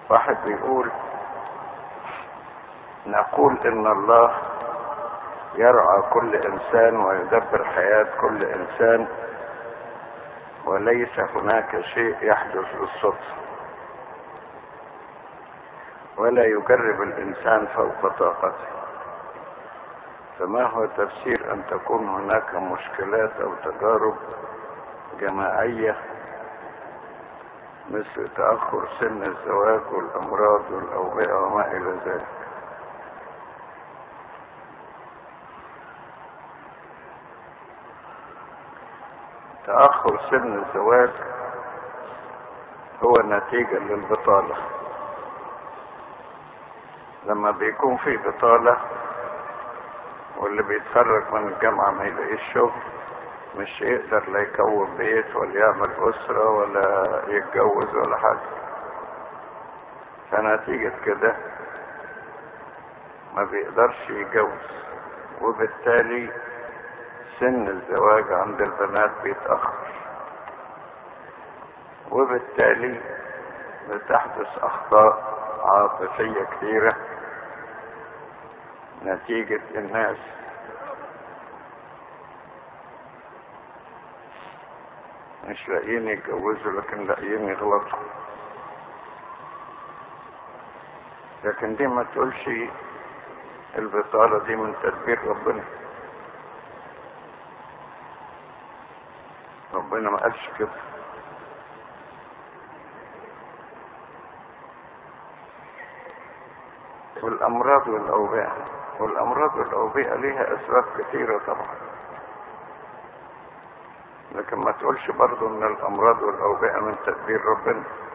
واحد بيقول نقول ان الله يرعى كل انسان ويدبر حياة كل انسان وليس هناك شيء يحدث بالصدفة ولا يجرب الانسان فوق طاقته فما هو تفسير ان تكون هناك مشكلات او تجارب جماعية مثل تأخر سن الزواج والأمراض والأوبئة وما إلى ذلك تأخر سن الزواج هو نتيجة للبطالة لما بيكون في بطالة واللي بيتخرج من الجامعة ما يلاقيش شغل مش يقدر لا يكون بيت ولا يعمل أسرة ولا يتجوز ولا حاجة فنتيجة كده ما بيقدرش يتجوز وبالتالي سن الزواج عند البنات بيتأخر وبالتالي بتحدث أخطاء عاطفية كثيرة نتيجة الناس مش لاقيين يتجوزوا لكن لاقيين يغلطوا لكن دي ما تقولش البطالة دي من تدبير ربنا ربنا ما قالش كده والأمراض والأوبئة والأمراض والأوبئة ليها أسباب كثيرة طبعا لكن ما تقولش برضو ان الأمراض والأوبئة من تدبير ربنا